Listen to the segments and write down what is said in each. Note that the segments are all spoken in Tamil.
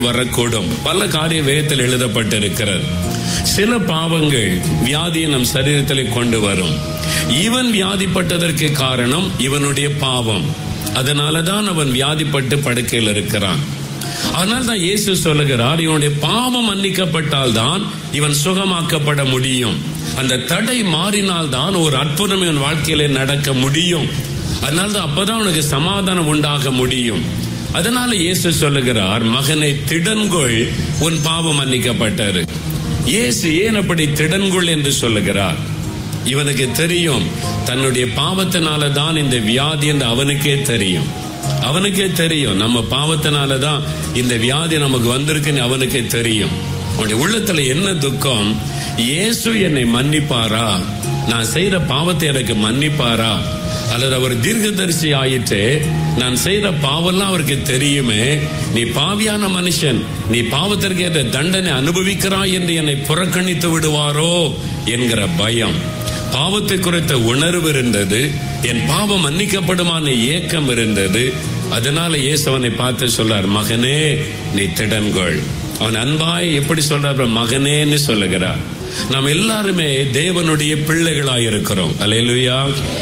வரக்கூடும் பல காரிய வேதத்தில் எழுதப்பட்டிருக்கிறது சில பாவங்கள் வியாதியை நம் சரீரத்தில் கொண்டு வரும் இவன் வியாதிப்பட்டதற்கு காரணம் இவனுடைய பாவம் அதனாலதான் அவன் வியாதிப்பட்டு படுக்கையில் இருக்கிறான் அதனால் தான் இயேசு சொல்லுகிறார் இவனுடைய பாவம் மன்னிக்கப்பட்டால் தான் இவன் சுகமாக்கப்பட முடியும் அந்த தடை மாறினால் தான் ஒரு அற்புதம் இவன் வாழ்க்கையில நடக்க முடியும் அதனால தான் அப்பதான் அவனுக்கு சமாதானம் உண்டாக முடியும் அதனால இயேசு சொல்லுகிறார் மகனை திடன்கொள் உன் பாவம் மன்னிக்கப்பட்டது இயேசு ஏன் அப்படி திடன்கொள் என்று சொல்லுகிறார் இவனுக்கு தெரியும் தன்னுடைய பாவத்தினால தான் இந்த வியாதி என்று அவனுக்கே தெரியும் அவனுக்கே தெரியும் நம்ம பாவத்தினால தான் இந்த வியாதி நமக்கு வந்திருக்குன்னு அவனுக்கே தெரியும் அவனுடைய உள்ளத்துல என்ன துக்கம் இயேசு என்னை மன்னிப்பாரா நான் செய்த பாவத்தை எனக்கு மன்னிப்பாரா அல்லது அவர் தீர்க்கதரிசி ஆயிட்டு நான் செய்த பாவம்லாம் அவருக்கு தெரியுமே நீ பாவியான மனுஷன் நீ பாவத்திற்கு ஏற்ற தண்டனை அனுபவிக்கிறாய் என்று என்னை புறக்கணித்து விடுவாரோ என்கிற பயம் பாவத்தை குறித்த உணர்வு இருந்தது என் பாவம் மன்னிக்கப்படுமான ஏக்கம் இருந்தது அதனால இயேசுவனை பார்த்து சொல்றார் மகனே நீ திடன்கொள் அவன் அன்பாய் எப்படி சொல்றார் மகனேன்னு சொல்லுகிறார் நாம் எல்லாருமே தேவனுடைய பிள்ளைகளாக இருக்கிறோம் அலையலுயா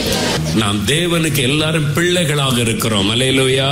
நாம் தேவனுக்கு எல்லாரும் பிள்ளைகளாக இருக்கிறோம் அலையலுயா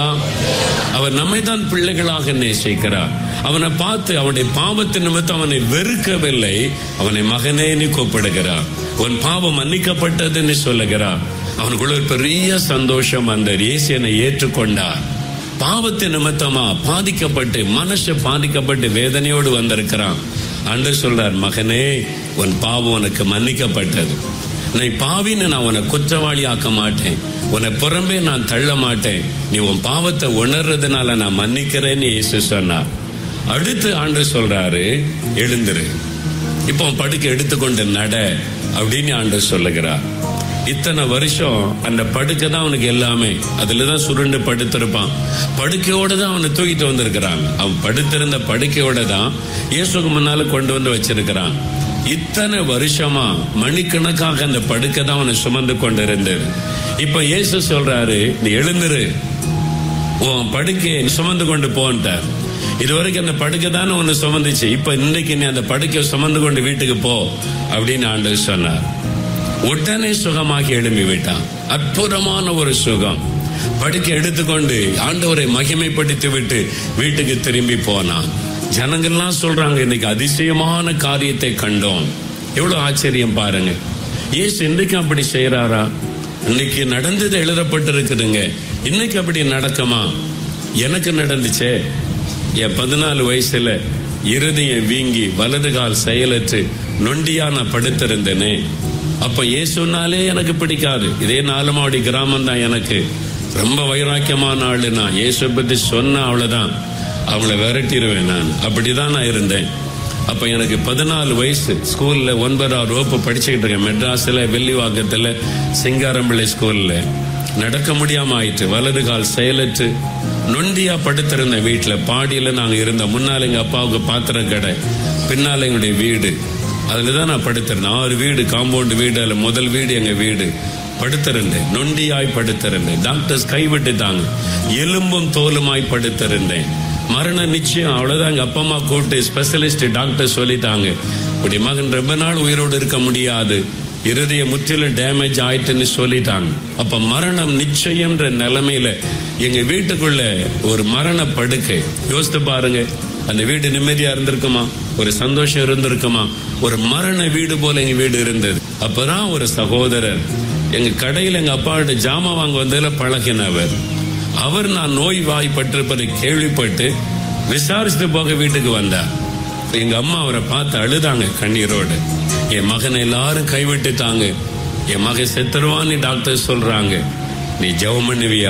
அவர் நம்மை தான் பிள்ளைகளாக நேசிக்கிறார் அவனை பார்த்து அவனுடைய பாவத்தின் நிமித்தம் அவனை வெறுக்கவில்லை அவனை மகனேன்னு கூப்பிடுகிறார் உன் பாவம் மன்னிக்கப்பட்டதுன்னு சொல்லுகிறார் அவனுக்குள்ள ஒரு பெரிய சந்தோஷம் அந்த இயேசு என்னை ஏற்றுக்கொண்டார் பாவத்தின் நிமித்தமா பாதிக்கப்பட்டு மனசு பாதிக்கப்பட்டு வேதனையோடு வந்திருக்கிறான் அன்று சொல்றார் மகனே உன் பாவம் உனக்கு மன்னிக்கப்பட்டது நீ பாவின்னு நான் உன்னை குற்றவாளி ஆக்க மாட்டேன் உன்னை புறம்பே நான் தள்ள மாட்டேன் நீ உன் பாவத்தை உணர்றதுனால நான் மன்னிக்கிறேன்னு இயேசு சொன்னார் அடுத்து ஆண்டு சொல்றாரு எழுந்துரு இப்போ உன் படுக்கை எடுத்துக்கொண்டு நட அப்படின்னு ஆண்டு சொல்லுகிறார் இத்தனை வருஷம் அந்த படுக்கை தான் அவனுக்கு எல்லாமே அதுல தான் சுருண்டு படுத்திருப்பான் படுக்கையோட தான் அவனை தூக்கிட்டு வந்திருக்கிறான் அவன் படுத்திருந்த படுக்கையோட தான் இயேசுக்கு முன்னால கொண்டு வந்து வச்சிருக்கிறான் இத்தனை வருஷமா மணிக்கணக்காக அந்த படுக்கை தான் அவனை சுமந்து கொண்டு இருந்தது இப்ப இயேசு சொல்றாரு நீ எழுந்துரு உன் படுக்கையை சுமந்து கொண்டு போன்ட்டார் இதுவரைக்கும் அந்த படுக்கை தானே ஒன்னு சுமந்துச்சு இப்ப இன்னைக்கு நீ அந்த படுக்கையை சுமந்து கொண்டு வீட்டுக்கு போ அப்படின்னு ஆண்டவர் சொன்னார் உடனே சுகமாக்கி எழும்பி விட்டான் அற்புதமான ஒரு சுகம் படுக்கை எடுத்துக்கொண்டு ஆண்டவரை மகிமைப்படுத்தி விட்டு வீட்டுக்கு திரும்பி போனான் ஜனங்கள்லாம் சொல்றாங்க இன்னைக்கு அதிசயமான காரியத்தை கண்டோம் எவ்வளவு ஆச்சரியம் பாருங்க ஏசு இன்றைக்கு அப்படி செய்யறாரா இன்னைக்கு நடந்தது எழுதப்பட்டிருக்குதுங்க இன்னைக்கு அப்படி நடக்குமா எனக்கு நடந்துச்சே என் பதினாலு வயசுல இருதயம் வீங்கி வலது கால் செயலற்று நொண்டியா நான் படுத்திருந்தேனே அப்ப இயேசுனாலே எனக்கு பிடிக்காது இதே நாலுமாவடி கிராமம் தான் எனக்கு ரொம்ப வைராக்கியமான ஆளு நான் இயேசு பத்தி சொன்ன அவ்வளவுதான் அவங்கள விரட்டிடுவேன் நான் அப்படிதான் நான் இருந்தேன் அப்ப எனக்கு பதினாலு வயசு ஸ்கூல்ல ஒன்பதாவது வகுப்பு படிச்சுக்கிட்டு இருக்கேன் மெட்ராஸ்ல வெள்ளிவாக்கத்துல சிங்காரம்பிள்ளை ஸ்கூல்ல நடக்க முடியாம ஆயிட்டு வலது கால் செயலற்று நொண்டியா படுத்திருந்த வீட்டுல பாடியில நாங்க இருந்தோம் முன்னால எங்க அப்பாவுக்கு பாத்திரம் கடை பின்னால எங்களுடைய வீடு அதுலதான் நான் படுத்திருந்தேன் ஆறு வீடு காம்பவுண்ட் வீடு அதுல முதல் வீடு எங்க வீடு படுத்திருந்தேன் நொண்டியாய் படுத்திருந்தேன் டாக்டர்ஸ் கைவிட்டுட்டாங்க எலும்பும் தோலுமாய் படுத்திருந்தேன் மரண நிச்சயம் அவ்வளவுதான் எங்க அப்பா அம்மா கூப்பிட்டு ஸ்பெஷலிஸ்ட் டாக்டர் சொல்லிட்டாங்க இப்படி மகன் ரொம்ப நாள் உயிரோடு இருக்க முடியாது இருதய முற்றிலும் டேமேஜ் ஆயிட்டுன்னு சொல்லிட்டாங்க அப்ப மரணம் நிச்சயம்ன்ற நிலைமையில எங்க வீட்டுக்குள்ள ஒரு மரண படுக்கை யோசித்து பாருங்க அந்த வீடு நிம்மதியா இருந்திருக்குமா ஒரு சந்தோஷம் இருந்திருக்குமா ஒரு மரண வீடு போல எங்க வீடு இருந்தது அப்பதான் ஒரு சகோதரர் எங்க கடையில் எங்க அப்பாவோட ஜாமான் வாங்க வந்ததுல பழகினவர் அவர் நான் நோய் வாய்ப்பட்டிருப்பதை கேள்விப்பட்டு விசாரிச்சுட்டு போக வீட்டுக்கு வந்தார் எங்க அம்மா அவரை பார்த்து அழுதாங்க கண்ணீரோடு என் மகனை எல்லாரும் கைவிட்டுட்டாங்க என் மகன் செத்துருவான்னு டாக்டர் சொல்றாங்க நீ ஜெபம் பண்ணுவியா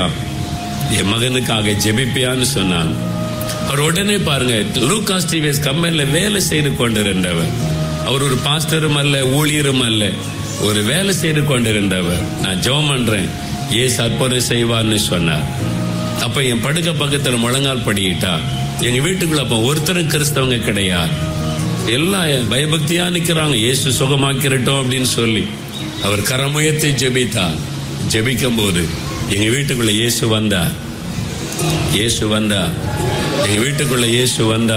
என் மகனுக்காக ஜெபிப்பியான்னு சொன்னாங்க அவர் உடனே பாருங்க லூகாஸ் டிவிஎஸ் கம்பெனில வேலை செய்து கொண்டிருந்தவர் அவர் ஒரு பாஸ்டரும் அல்ல ஊழியரும் அல்ல ஒரு வேலை செய்து கொண்டிருந்தவர் நான் ஜெபம் பண்றேன் ஏசு அற்புதம் செய்வார்னு சொன்னார் அப்ப என் படுக்க பக்கத்துல முழங்கால் படிக்கிட்டா எங்க வீட்டுக்குள்ள அப்ப ஒருத்தரும் கிறிஸ்தவங்க கிடையாது எல்லாம் பயபக்தியா நிக்கிறாங்க இயேசு சுகமாக்கிறட்டும் அப்படின்னு சொல்லி அவர் கரமுயர்த்தி ஜெபித்தார் ஜெபிக்கும் போது எங்க வீட்டுக்குள்ள இயேசு வந்தார் இயேசு வந்தார் எங்க வீட்டுக்குள்ள இயேசு வந்த